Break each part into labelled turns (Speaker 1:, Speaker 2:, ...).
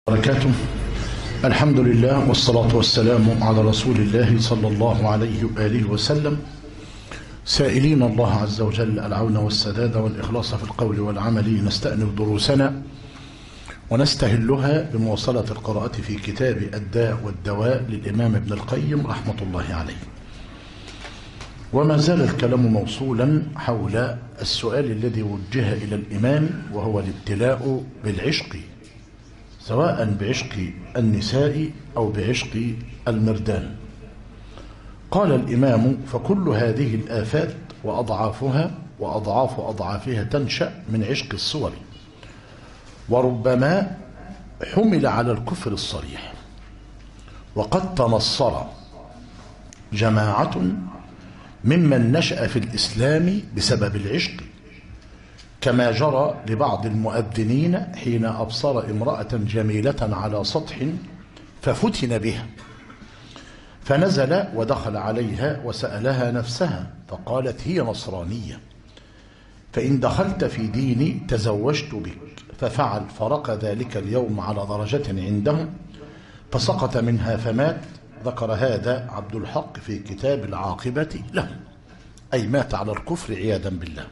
Speaker 1: وبركاته الحمد لله والصلاة والسلام على رسول الله صلى الله عليه وآله وسلم سائلين الله عز وجل العون والسداد والإخلاص في القول والعمل نستأنف دروسنا ونستهلها بمواصلة القراءة في كتاب الداء والدواء للإمام ابن القيم رحمة الله عليه وما زال الكلام موصولا حول السؤال الذي وجه إلى الإمام وهو الابتلاء بالعشق سواء بعشق النساء أو بعشق المردان قال الإمام فكل هذه الآفات وأضعافها وأضعاف أضعافها تنشأ من عشق الصور وربما حمل على الكفر الصريح وقد تنصر جماعة ممن نشأ في الإسلام بسبب العشق كما جرى لبعض المؤذنين حين أبصر امرأة جميلة على سطح ففتن بها فنزل ودخل عليها وسألها نفسها فقالت هي نصرانية فإن دخلت في ديني تزوجت بك ففعل فرق ذلك اليوم على درجة عندهم فسقط منها فمات ذكر هذا عبد الحق في كتاب العاقبة له أي مات على الكفر عياذا بالله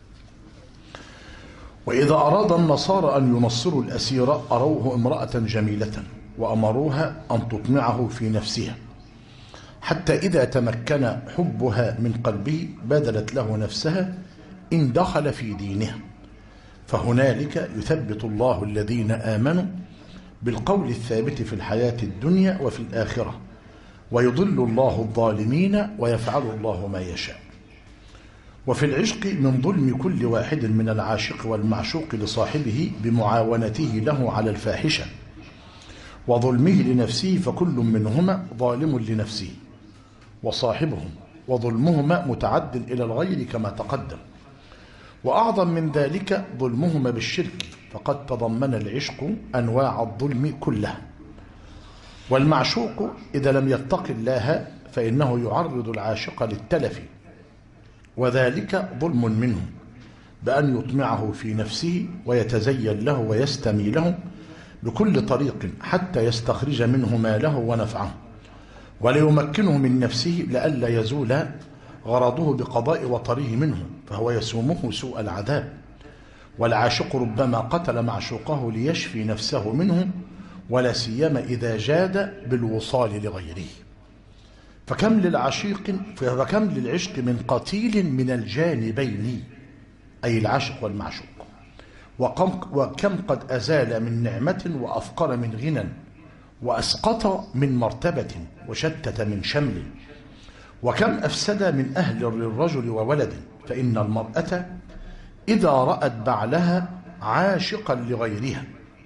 Speaker 1: وإذا أراد النصارى أن ينصروا الأسير أروه امرأة جميلة وأمروها أن تطمعه في نفسها حتى إذا تمكن حبها من قلبه بذلت له نفسها إن دخل في دينها فهنالك يثبت الله الذين آمنوا بالقول الثابت في الحياة الدنيا وفي الآخرة ويضل الله الظالمين ويفعل الله ما يشاء وفي العشق من ظلم كل واحد من العاشق والمعشوق لصاحبه بمعاونته له على الفاحشة وظلمه لنفسه فكل منهما ظالم لنفسه وصاحبهم وظلمهما متعد إلى الغير كما تقدم وأعظم من ذلك ظلمهما بالشرك فقد تضمن العشق أنواع الظلم كلها والمعشوق إذا لم يتق الله فإنه يعرض العاشق للتلف وذلك ظلم منه بأن يطمعه في نفسه ويتزين له ويستمي له بكل طريق حتى يستخرج منه ماله ونفعه وليمكنه من نفسه لئلا يزول غرضه بقضاء وطره منه فهو يسومه سوء العذاب والعاشق ربما قتل معشوقه ليشفي نفسه منه ولا سيما إذا جاد بالوصال لغيره فكم للعشيق فكم للعشق من قتيل من الجانبين أي العاشق والمعشوق وكم, وكم قد أزال من نعمة وأفقر من غنى وأسقط من مرتبة وشتت من شمل وكم أفسد من أهل للرجل وولد فإن المرأة إذا رأت بعلها عاشقا لغيرها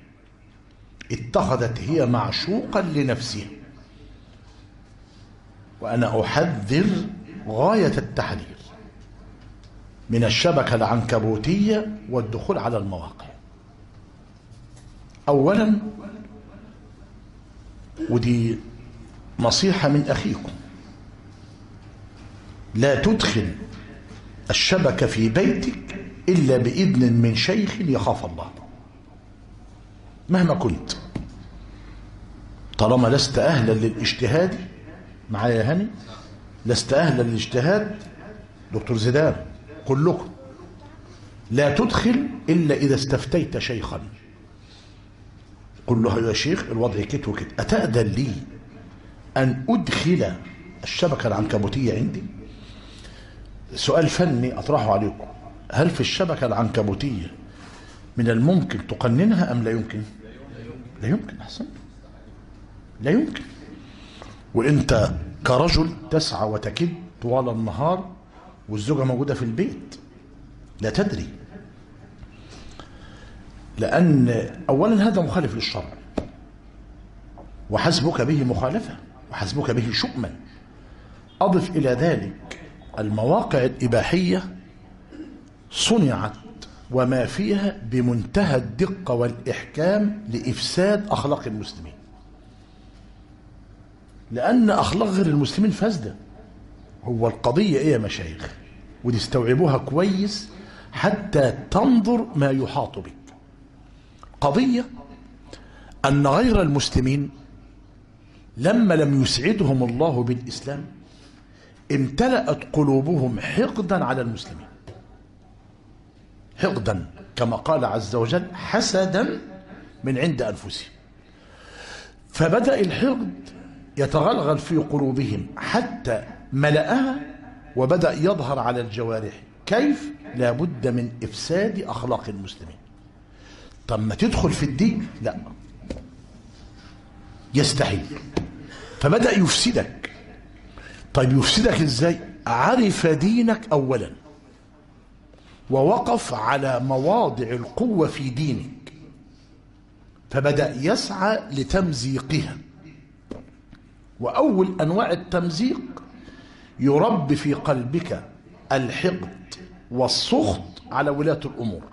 Speaker 1: اتخذت هي معشوقا لنفسها وأنا أحذر غاية التحذير من الشبكة العنكبوتية والدخول على المواقع أولا ودي نصيحة من أخيكم لا تدخل الشبكة في بيتك إلا بإذن من شيخ يخاف الله مهما كنت طالما لست أهلا للاجتهاد معايا يا هاني لست أهلا للاجتهاد دكتور زيدان كلكم لا تدخل إلا إذا استفتيت شيخا قل له يا شيخ الوضع كت وكت أتأذن لي أن أدخل الشبكة العنكبوتية عندي سؤال فني أطرحه عليكم هل في الشبكة العنكبوتية من الممكن تقننها أم لا يمكن لا يمكن أحسن لا يمكن وانت كرجل تسعى وتكد طوال النهار والزوجة موجودة في البيت لا تدري لأن أولا هذا مخالف للشرع وحسبك به مخالفة وحسبك به شؤما أضف إلى ذلك المواقع الإباحية صنعت وما فيها بمنتهى الدقة والإحكام لإفساد أخلاق المسلمين لأن أخلاق غير المسلمين فاسدة هو القضية إيه يا مشايخ ودي استوعبوها كويس حتى تنظر ما يحاط بك قضية أن غير المسلمين لما لم يسعدهم الله بالإسلام امتلأت قلوبهم حقدا على المسلمين حقدا كما قال عز وجل حسدا من عند أنفسهم فبدأ الحقد يتغلغل في قلوبهم حتى ملأها وبدأ يظهر على الجوارح كيف لابد من إفساد أخلاق المسلمين طب ما تدخل في الدين لا يستحيل فبدأ يفسدك طيب يفسدك ازاي عرف دينك اولا ووقف على مواضع القوة في دينك فبدأ يسعى لتمزيقها وأول أنواع التمزيق يربي في قلبك الحقد والسخط على ولاة الأمور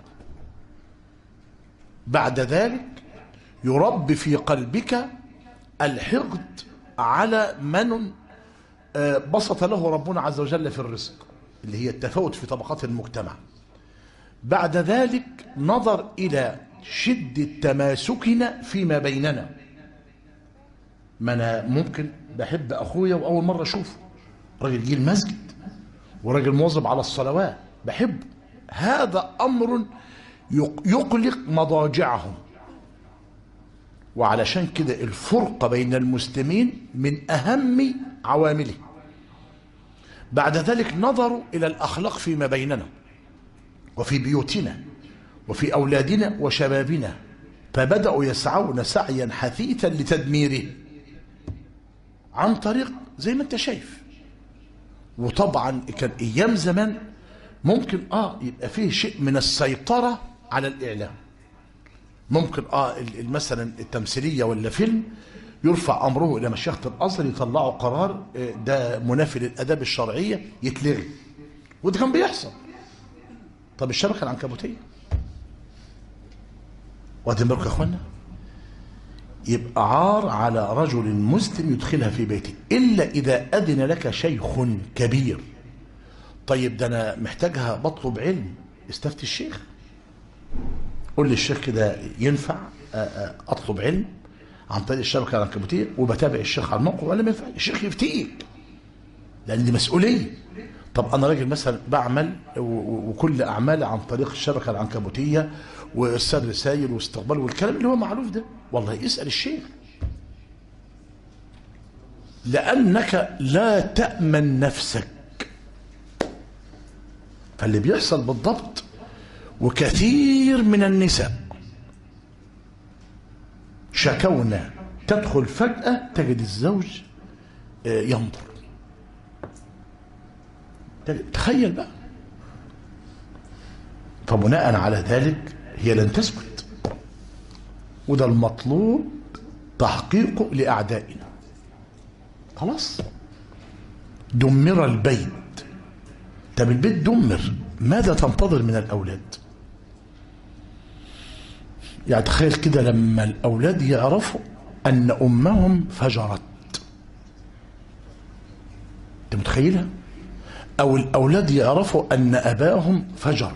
Speaker 1: بعد ذلك يربي في قلبك الحقد على من بسط له ربنا عز وجل في الرزق اللي هي التفاوت في طبقات المجتمع بعد ذلك نظر إلى شدة تماسكنا فيما بيننا ما أنا ممكن بحب أخويا وأول مرة أشوفه راجل جه المسجد وراجل مواظب على الصلوات بحبه هذا أمر يقلق مضاجعهم وعلشان كده الفرقة بين المسلمين من أهم عوامله بعد ذلك نظروا إلى الأخلاق فيما بيننا وفي بيوتنا وفي أولادنا وشبابنا فبدأوا يسعون سعيا حثيثا لتدميره عن طريق زي ما انت شايف وطبعا كان ايام زمان ممكن اه يبقى فيه شيء من السيطرة على الاعلام ممكن اه مثلا التمثيلية ولا فيلم يرفع امره الى مشيخة الازهر يطلعوا قرار ده منافي للاداب الشرعية يتلغي وده كان بيحصل طب الشبكة العنكبوتية واخدين بالكم يا اخوانا يبقى عار على رجل مسلم يدخلها في بيته إلا إذا أذن لك شيخ كبير طيب ده أنا محتاجها بطلب علم استفتي الشيخ قول لي الشيخ كده ينفع أطلب علم عن طريق الشبكة العنكبوتية وبتابع الشيخ على الموقع ولا ما ينفع الشيخ يفتيك لأن دي مسؤولية طب أنا راجل مثلا بعمل وكل أعمالي عن طريق الشبكة العنكبوتية وارسال رسائل واستقبال والكلام اللي هو معروف ده والله اسال الشيخ لانك لا تامن نفسك فاللي بيحصل بالضبط وكثير من النساء شكونا تدخل فجاه تجد الزوج ينظر تخيل بقى فبناء على ذلك هي لن تسكت وده المطلوب تحقيقه لأعدائنا خلاص دمر البيت طب البيت دمر ماذا تنتظر من الأولاد يعني تخيل كده لما الأولاد يعرفوا أن أمهم فجرت أنت متخيلها أو الأولاد يعرفوا أن أباهم فجر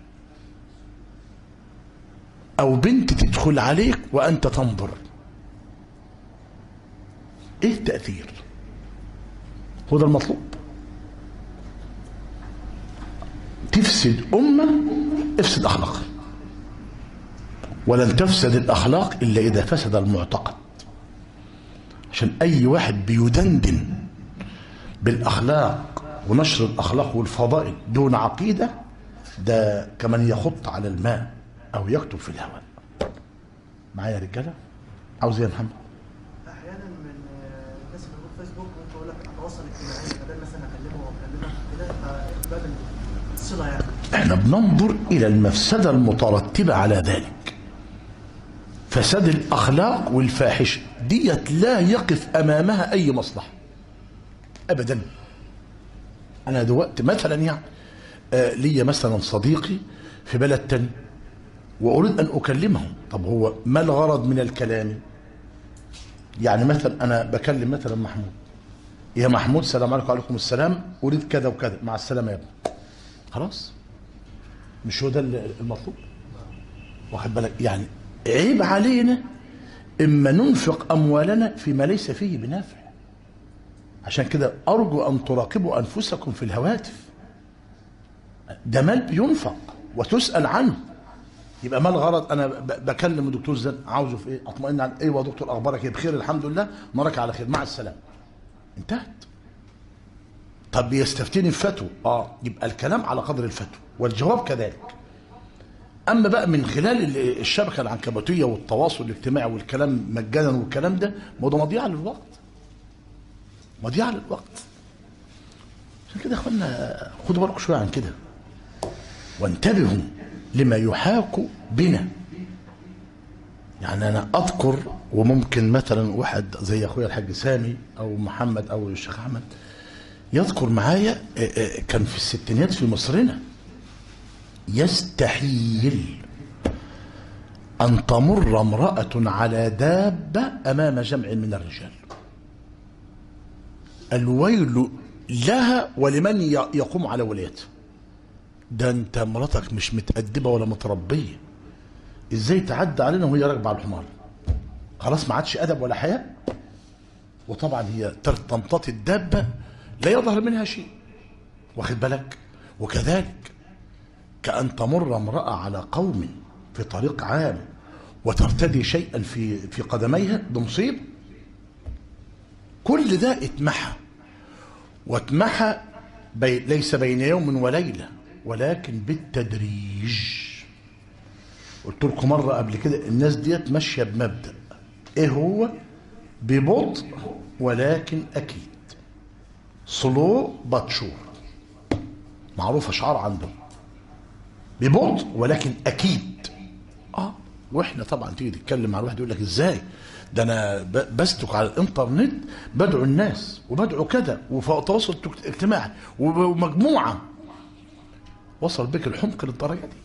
Speaker 1: أو بنت تدخل عليك وأنت تنظر إيه التأثير هو ده المطلوب تفسد أمة افسد أخلاقها ولن تفسد الأخلاق إلا إذا فسد المعتقد عشان أي واحد بيدندن بالأخلاق ونشر الأخلاق والفضائل دون عقيدة ده كمن يخط على الماء أو يكتب في الهواء معايا يا رجالة عاوز ايه يا محمد
Speaker 2: احيانا من الناس اللي بتقول فيسبوك ممكن يقول لك التواصل الاجتماعي بدل مثلا اكلمه واكلمك كده فباب الصله يعني
Speaker 1: احنا بننظر إلى المفسدة المترتبة على ذلك فساد الأخلاق والفاحشة ديت لا يقف أمامها أي مصلحة أبدا أنا دلوقتي مثلا يعني آه ليا مثلا صديقي في بلد تاني وأريد أن أكلمه طب هو ما الغرض من الكلام يعني مثلا أنا بكلم مثلا محمود يا محمود السلام عليكم وعليكم السلام أريد كذا وكذا مع السلامة يا ابني خلاص مش هو ده المطلوب واخد بالك يعني عيب علينا إما ننفق أموالنا فيما ليس فيه بنافع عشان كده أرجو أن تراقبوا أنفسكم في الهواتف ده مال بينفق وتسأل عنه يبقى ما الغرض انا ب- بكلم الدكتور زين عاوزه في ايه اطمئن على ايوه يا دكتور اخبارك ايه بخير الحمد لله نراك على خير مع السلامه انتهت طب بيستفتيني في فتوى اه يبقى الكلام على قدر الفتوى والجواب كذلك اما بقى من خلال ال- الشبكه العنكبوتيه والتواصل الاجتماعي والكلام مجانا والكلام ده ما هو ده مضيعه للوقت مضيعه للوقت عشان كده يا اخوانا خدوا بالكم شويه عن كده وانتبهوا لما يحاك بنا يعني انا اذكر وممكن مثلا واحد زي اخويا الحاج سامي او محمد او الشيخ احمد يذكر معايا آه، آه، كان في الستينات في مصرنا يستحيل ان تمر امراه على دابه امام جمع من الرجال الويل لها ولمن ي- يقوم على ولايتها ده انت مراتك مش متأدبة ولا متربية ازاي تعدى علينا وهي راكبة على الحمار خلاص ما عادش أدب ولا حياء وطبعا هي تر- تمتطي الدابة لا يظهر منها شيء واخد بالك وكذلك كأن تمر امرأة على قوم في طريق عام وترتدي شيئا في في قدميها ده مصيبة كل ده اتمحى واتمحى بي ليس بين يوم وليلة ولكن بالتدريج قلت لكم مرة قبل كده الناس ديت ماشية بمبدأ ايه هو ببطء ولكن أكيد سلو باتشور معروفة شعار عندهم ببطء ولكن أكيد اه واحنا طبعا تيجي تتكلم مع الواحد يقول لك ازاي ده انا ب- بسلك على الانترنت بدعو الناس وبدعو كذا وتواصل اجتماعي وب- ومجموعه وصل بك الحمق للدرجه دي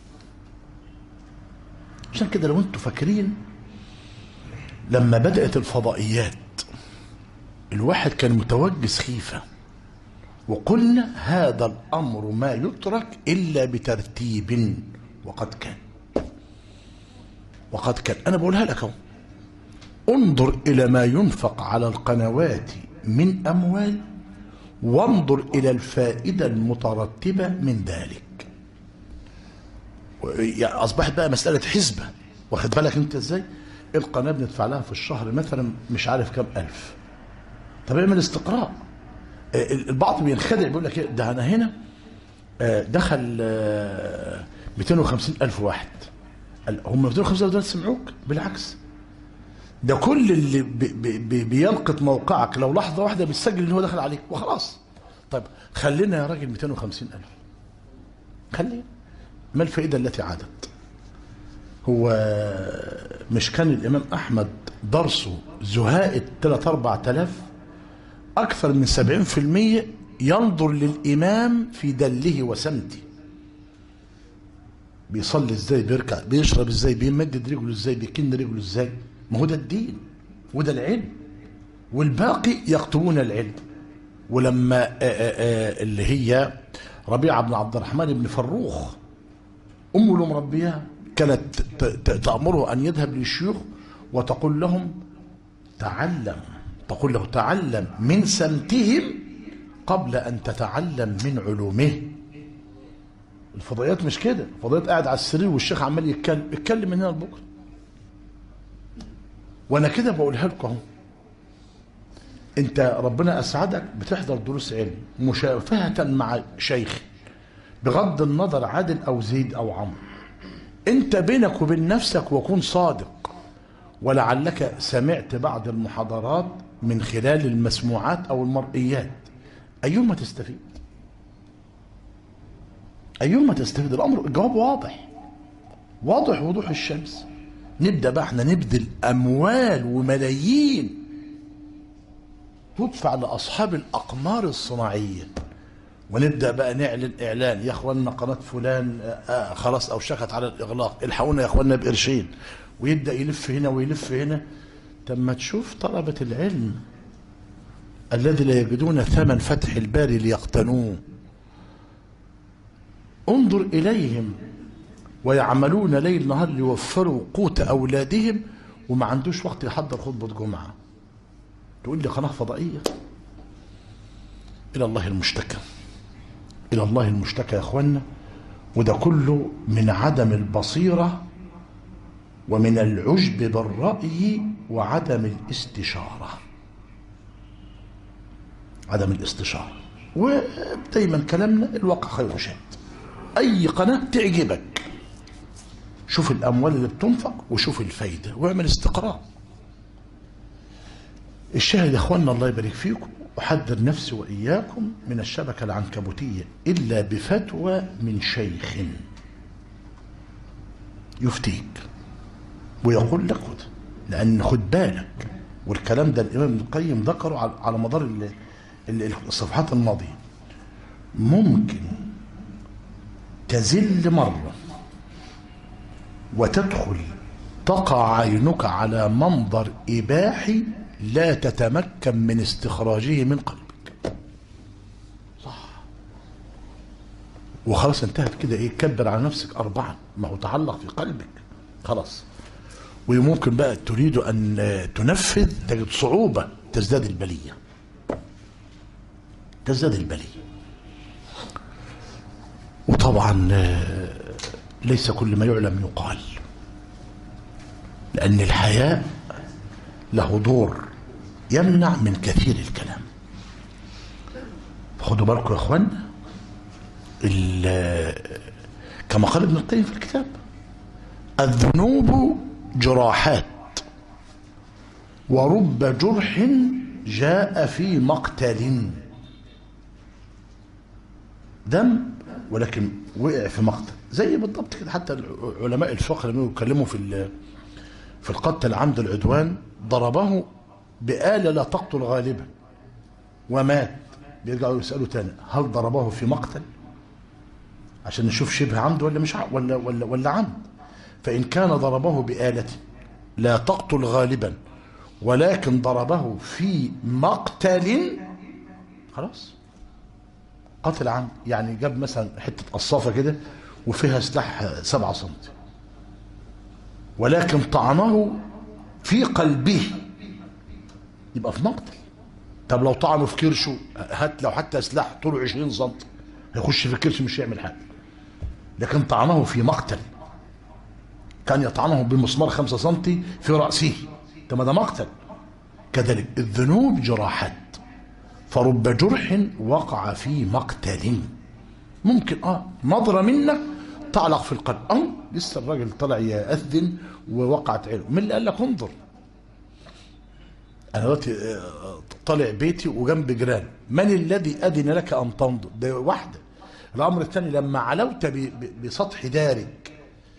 Speaker 1: عشان كده لو انتوا فاكرين لما بدات الفضائيات الواحد كان متوجس خيفه وقلنا هذا الامر ما يترك الا بترتيب وقد كان وقد كان انا بقولها لك اهو انظر الى ما ينفق على القنوات من اموال وانظر الى الفائده المترتبه من ذلك و- يعني اصبحت بقى مساله حسبه واخد بالك انت ازاي القناه بندفع لها في الشهر مثلا مش عارف كام الف طب اعمل استقراء آه، البعض بينخدع بيقول لك إيه، ده انا هنا آه، دخل آه، 250 الف واحد قال هم 250 الف دول سمعوك بالعكس ده كل اللي بي بي بي بيلقط موقعك لو لحظه واحده بتسجل ان هو دخل عليك وخلاص طيب خلينا يا راجل 250 الف خلينا ما الفائده التي عادت هو مش كان الامام احمد درسه زهاء 3 4000 اكثر من 70% ينظر للامام في دله وسمته بيصلي ازاي بيركع بيشرب ازاي بيمدد رجله ازاي بيكن رجله ازاي ما هو ده الدين وده العلم والباقي يكتبون العلم ولما آآ آآ اللي هي ربيعه بن عبد الرحمن بن فروخ امه اللي مربيها كانت ت- ت- تامره ان يذهب للشيوخ وتقول لهم تعلم تقول له تعلم من سمتهم قبل ان تتعلم من علومه الفضائيات مش كده الفضائيات قاعد على السرير والشيخ عمال يتكلم اتكلم من هنا لبكره وانا كده بقولها لكم اهو انت ربنا اسعدك بتحضر دروس علم مشافهه مع شيخ بغض النظر عادل او زيد او عمرو انت بينك وبين نفسك وكن صادق ولعلك سمعت بعض المحاضرات من خلال المسموعات او المرئيات ايهما تستفيد ايهما تستفيد الامر الجواب واضح واضح وضوح الشمس نبدا بقى احنا نبذل اموال وملايين تدفع لاصحاب الاقمار الصناعيه ونبدا بقى نعلن اعلان يا اخوانا قناه فلان آه آه خلاص اوشكت على الاغلاق الحقونا يا اخوانا بقرشين ويبدا يلف هنا ويلف هنا طب ما تشوف طلبه العلم الذي لا يجدون ثمن فتح الباري ليقتنوه انظر اليهم ويعملون ليل نهار ليوفروا قوت اولادهم وما عندوش وقت يحضر خطبة جمعة تقول لي قناة فضائية إلى الله المشتكى إلى الله المشتكى يا أخوانا وده كله من عدم البصيرة ومن العجب بالرأي وعدم الاستشارة عدم الاستشارة ودايما كلامنا الواقع خير شاهد أي قناة تعجبك شوف الأموال اللي بتنفق وشوف الفايدة واعمل استقراء الشاهد يا أخوانا الله يبارك فيكم أحذر نفسي وإياكم من الشبكة العنكبوتية إلا بفتوى من شيخ يفتيك ويقول لك خد لأن خد بالك والكلام ده الإمام ابن القيم ذكره على- على مدار ال- ال- الصفحات الماضية ممكن تزل مرة وتدخل تقع عينك على منظر إباحي لا تتمكن من استخراجه من قلبك صح وخلاص انتهت كده ايه كبر على نفسك أربعا ما هو تعلق في قلبك خلاص وممكن بقى تريد أن تنفذ تجد صعوبة تزداد البلية تزداد البلية وطبعا آه، ليس كل ما يعلم يقال لأن الحياء له دور يمنع من كثير الكلام خدوا بالكم يا اخوان ال- كما قال ابن القيم في الكتاب الذنوب جراحات ورب جرح جاء في مقتل دم ولكن وقع في مقتل زي بالضبط كده حتى علماء الفقه لما يتكلموا في ال- في القتل عمد العدوان ضربه بآلة لا تقتل غالبا ومات بيرجعوا يسألوا تاني هل ضربه في مقتل عشان نشوف شبه عمد ولا مش ع- ولا ولا ولا عمد فإن كان ضربه بآلة لا تقتل غالبا ولكن ضربه في مقتل خلاص قتل عمد يعني جاب مثلا حتة قصافة كده وفيها سلاح سبعة سنتي ولكن طعنه في قلبه يبقى في مقتل طب لو طعنه في كرشه هات لو حتى سلاح طوله 20 سم هيخش في الكرش مش هيعمل حاجه لكن طعنه في مقتل كان يطعنه بمسمار 5 سم في راسه طب ما ده مقتل كذلك الذنوب جراحات فرب جرح وقع في مقتل ممكن اه نظره منك تعلق في القلب او لسه الراجل طلع يأذن ووقعت عينه من اللي قال لك انظر انا دلوقتي آه، طالع بيتي وجنب جيران من الذي اذن لك ان تنظر ده واحده الامر الثاني لما علوت ب- ب- بسطح دارك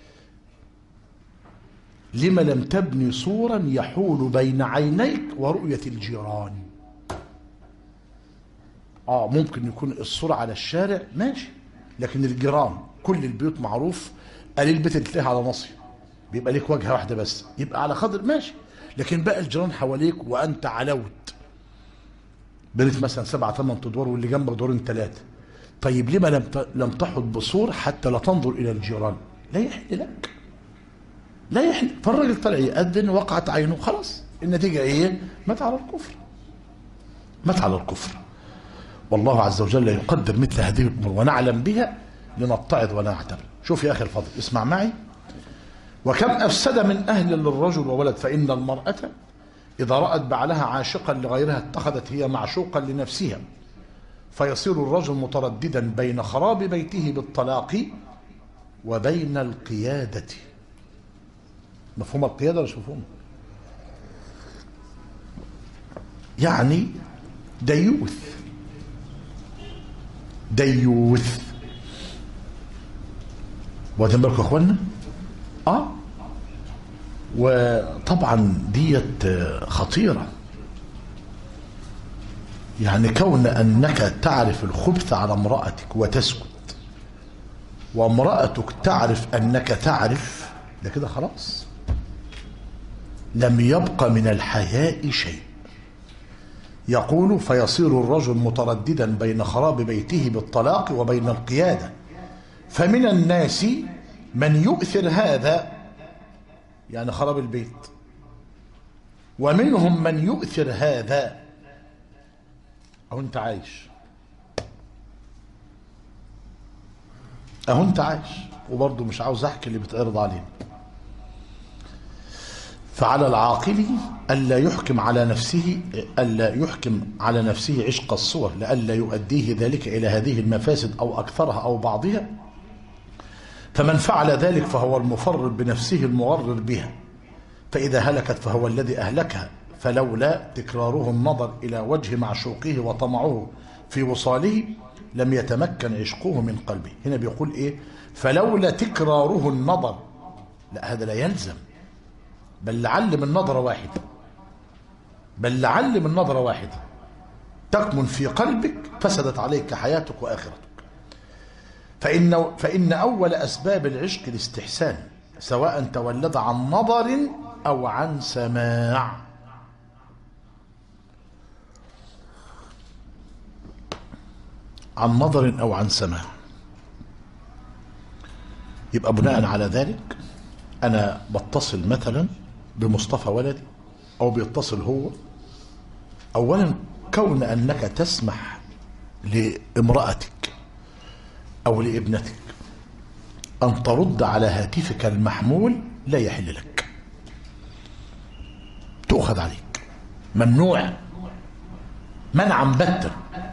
Speaker 1: لما لم تبني سورا يحول بين عينيك ورؤيه الجيران اه ممكن يكون الصورة على الشارع ماشي لكن الجيران كل البيوت معروف قال البيت اللي تلاقيها على نصي بيبقى ليك وجهة واحدة بس يبقى على قدر ماشي لكن بقى الجيران حواليك وانت علوت بنيت مثلا سبعة ثمان ادوار واللي جنبك دورين ثلاثة طيب لما لم ت- لم تحط بسور حتى لا تنظر الى الجيران لا يحل لك لا يحل فالراجل طلع يأذن وقعت عينه خلاص النتيجة ايه مات على الكفر مات على الكفر والله عز وجل يقدر مثل هذه الامور ونعلم بها لنتعظ ونعتبر شوف يا اخي الفضل اسمع معي وكم افسد من اهل للرجل وولد فان المراه اذا رات بعلها عاشقا لغيرها اتخذت هي معشوقا لنفسها فيصير الرجل مترددا بين خراب بيته بالطلاق وبين القياده مفهوم القياده ولا مش مفهوم يعني ديوث ديوث واخدين بالكم يا اخوانا اه وطبعا ديت آه، خطيره يعني كون انك تعرف الخبث على امراتك وتسكت وامراتك تعرف انك تعرف ده كده خلاص لم يبق من الحياء شيء يقول فيصير الرجل مترددا بين خراب بيته بالطلاق وبين القيادة فمن الناس من يؤثر هذا يعني خراب البيت ومنهم من يؤثر هذا أو أنت عايش أهو أنت عايش وبرضه مش عاوز أحكي اللي بتعرض علينا فعلى العاقل ألا يحكم على نفسه ألا يحكم على نفسه عشق الصور لئلا يؤديه ذلك إلى هذه المفاسد أو أكثرها أو بعضها فمن فعل ذلك فهو المفرط بنفسه المغرر بها فإذا هلكت فهو الذي أهلكها فلولا تكراره النظر إلى وجه معشوقه وطمعه في وصاله لم يتمكن عشقه من قلبه هنا بيقول إيه فلولا تكراره النظر لا هذا لا يلزم بل لعل من نظرة واحدة بل لعل من نظرة واحدة تكمن في قلبك فسدت عليك حياتك وآخرتك فإن, فإن أول أسباب العشق الاستحسان سواء تولد عن نظر أو عن سماع عن نظر أو عن سماع يبقى بناء على ذلك أنا بتصل مثلا بمصطفى ولدي أو بيتصل هو أولا كون أنك تسمح لامرأتك أو لابنتك أن ترد على هاتفك المحمول لا يحل لك تؤخذ عليك ممنوع منعا باتا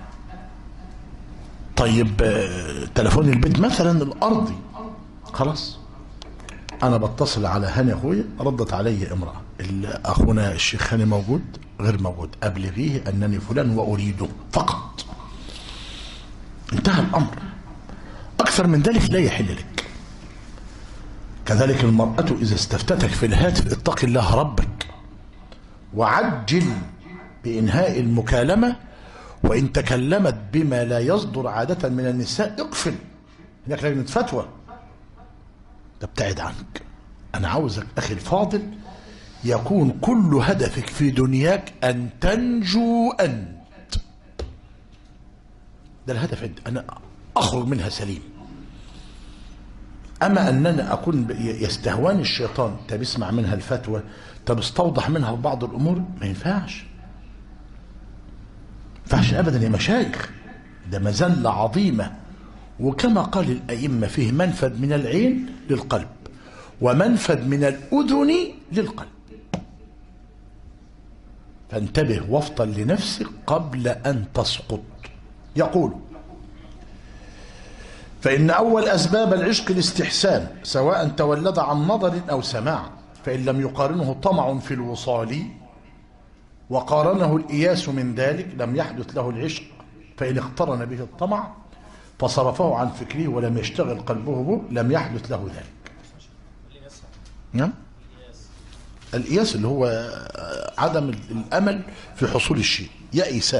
Speaker 1: طيب آه، تلفون البيت مثلا الأرضي خلاص أنا بتصل على هاني أخويا ردت علي امرأة ال- أخونا الشيخ هاني موجود غير موجود أبلغيه أنني فلان وأريده فقط انتهى الأمر أكثر من ذلك لا يحل لك كذلك المرأة إذا استفتتك في الهاتف اتق الله ربك وعجل بإنهاء المكالمة وإن تكلمت بما لا يصدر عادة من النساء اقفل هناك لجنة فتوى تبتعد عنك أنا عاوزك أخي الفاضل يكون كل هدفك في دنياك أن تنجو أنت ده الهدف عندي أنا أخرج منها سليم أما أننا أكون ب- يستهواني الشيطان طب اسمع منها الفتوى طب استوضح منها بعض الأمور ما ينفعش ما ينفعش أبدا يا مشايخ ده مذلة عظيمة وكما قال الأئمة فيه منفذ من العين للقلب ومنفذ من الأذن للقلب فانتبه وافطن لنفسك قبل أن تسقط يقول فإن أول أسباب العشق الاستحسان سواء تولد عن نظر أو سماع فإن لم يقارنه طمع في الوصال وقارنه الإياس من ذلك لم يحدث له العشق فإن اقترن به الطمع فصرفه عن فكره ولم يشتغل قلبه به لم يحدث له ذلك نعم الإياس اللي هو عدم الأمل في حصول الشيء يأس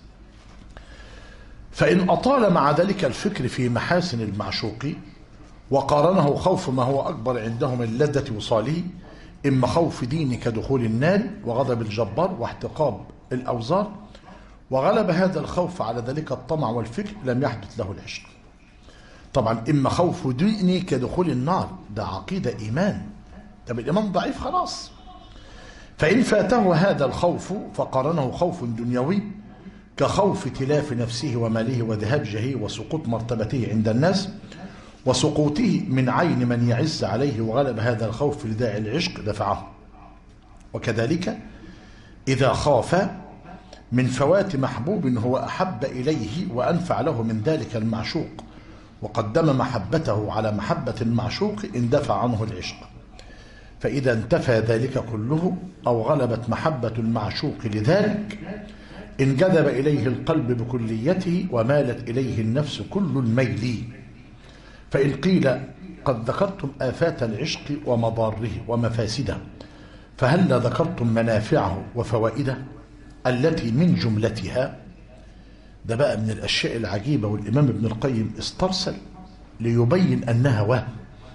Speaker 1: فإن أطال مع ذلك الفكر في محاسن المعشوق وقارنه خوف ما هو أكبر عنده من لذة وصاله إما خوف دين كدخول النار وغضب الجبار واحتقاب الأوزار وغلب هذا الخوف على ذلك الطمع والفكر لم يحدث له العشق طبعا إما خوف ديني كدخول النار ده عقيدة إيمان طب الإيمان ضعيف خلاص فإن فاته هذا الخوف فقارنه خوف دنيوي كخوف تلاف نفسه وماله وذهاب جهه وسقوط مرتبته عند الناس وسقوطه من عين من يعز عليه وغلب هذا الخوف لداعي العشق دفعه وكذلك إذا خاف من فوات محبوب هو أحب إليه وأنفع له من ذلك المعشوق وقدم محبته على محبة المعشوق اندفع عنه العشق فإذا انتفى ذلك كله أو غلبت محبة المعشوق لذلك انجذب إليه القلب بكليته ومالت إليه النفس كل الميل فإن قيل قد ذكرتم آفات العشق ومضاره ومفاسده فهل ذكرتم منافعه وفوائده التي من جملتها ده بقى من الأشياء العجيبة والإمام ابن القيم استرسل ليبين أنها وهم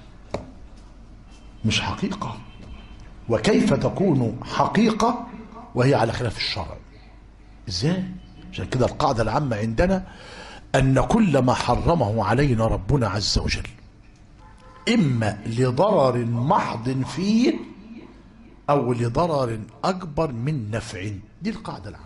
Speaker 1: مش حقيقة وكيف تكون حقيقة وهي على خلاف الشرع ازاي عشان كده القاعدة العامة عندنا أن كل ما حرمه علينا ربنا عز وجل إما لضرر محض فيه أو لضرر أكبر من نفع دي القاعدة العامة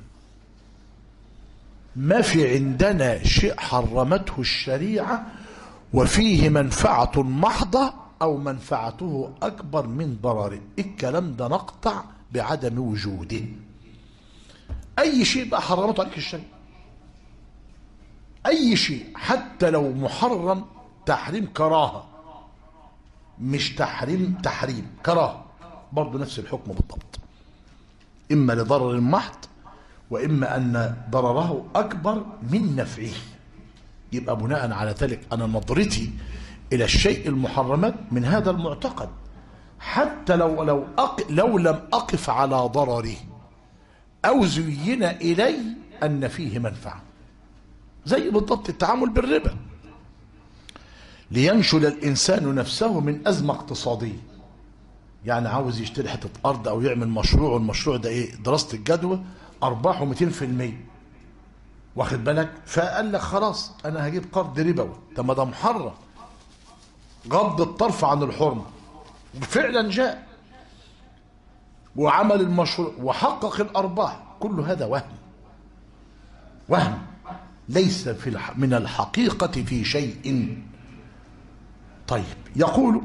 Speaker 1: ما في عندنا شيء حرمته الشريعة وفيه منفعة محضة أو منفعته أكبر من ضرره الكلام ده نقطع بعدم وجوده أي شيء بقى حرمته عليك الشريعة أي شيء حتى لو محرم تحريم كراهة مش تحريم تحريم كراهة برضه نفس الحكم بالضبط إما لضرر محض وإما أن ضرره أكبر من نفعه يبقى بناء على ذلك أنا نظرتي إلى الشيء المحرمات من هذا المعتقد حتى لو لو أق لو لم أقف على ضرره أو زين إلي أن فيه منفعة زي بالضبط التعامل بالربا لينشل الإنسان نفسه من أزمة اقتصادية يعني عاوز يشتري حتة أرض أو يعمل مشروع والمشروع ده إيه دراسة الجدوى أرباحه 200% واخد بالك فقال لك خلاص أنا هجيب قرض ربوي طب ما ده محرم غض الطرف عن الحرمة وفعلا جاء وعمل المشروع وحقق الأرباح كل هذا وهم وهم ليس في الح... من الحقيقة في شيء طيب يقول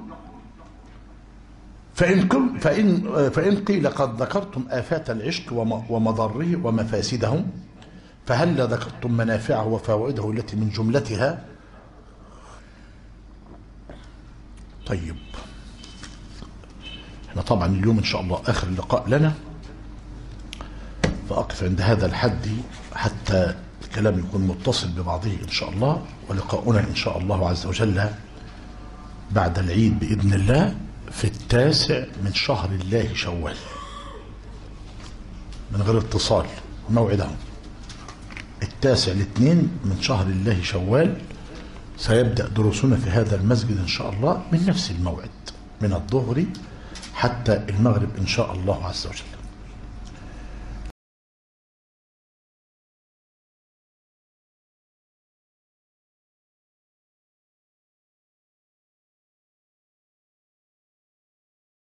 Speaker 1: فإن, قل فإن, فإن قيل قد ذكرتم آفات العشق وم... ومضره ومفاسده فهل ذكرتم منافعه وفوائده التي من جملتها طيب احنا طبعا اليوم ان شاء الله اخر لقاء لنا فاقف عند هذا الحد حتى الكلام يكون متصل ببعضه ان شاء الله ولقاؤنا ان شاء الله عز وجل بعد العيد باذن الله في التاسع من شهر الله شوال من غير اتصال موعدهم التاسع الاثنين من شهر الله شوال سيبدأ دروسنا في هذا المسجد إن شاء الله من نفس الموعد من الظهر حتى المغرب إن شاء الله عز وجل